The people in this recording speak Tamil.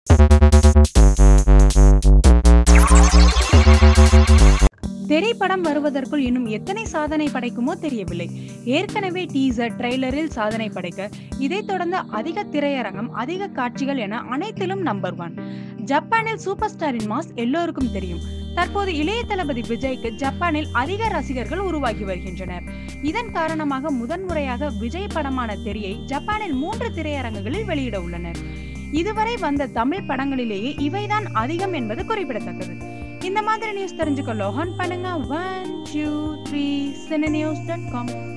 திரைப்படம் வருவதற்குள் இன்னும் எத்தனை சாதனை படைக்குமோ தெரியவில்லை ஏற்கனவே டீசர் ட்ரெய்லரில் சாதனை படைக்க இதைத் தொடர்ந்து அதிக திரையரங்கம் அதிக காட்சிகள் என அனைத்திலும் நம்பர் ஒன் ஜப்பானில் சூப்பர் ஸ்டாரின் மாஸ் எல்லோருக்கும் தெரியும் தற்போது இளைய தளபதி விஜய்க்கு ஜப்பானில் அதிக ரசிகர்கள் உருவாகி வருகின்றனர் இதன் காரணமாக முதன்முறையாக விஜய் படமான தெரியை ஜப்பானில் மூன்று திரையரங்குகளில் வெளியிட உள்ளனர் இதுவரை வந்த தமிழ் படங்களிலேயே இவைதான் அதிகம் என்பது குறிப்பிடத்தக்கது இந்த மாதிரி நியூஸ் தெரிஞ்சுக்க லோஹன் பண்ணுங்க one two three cine news dot com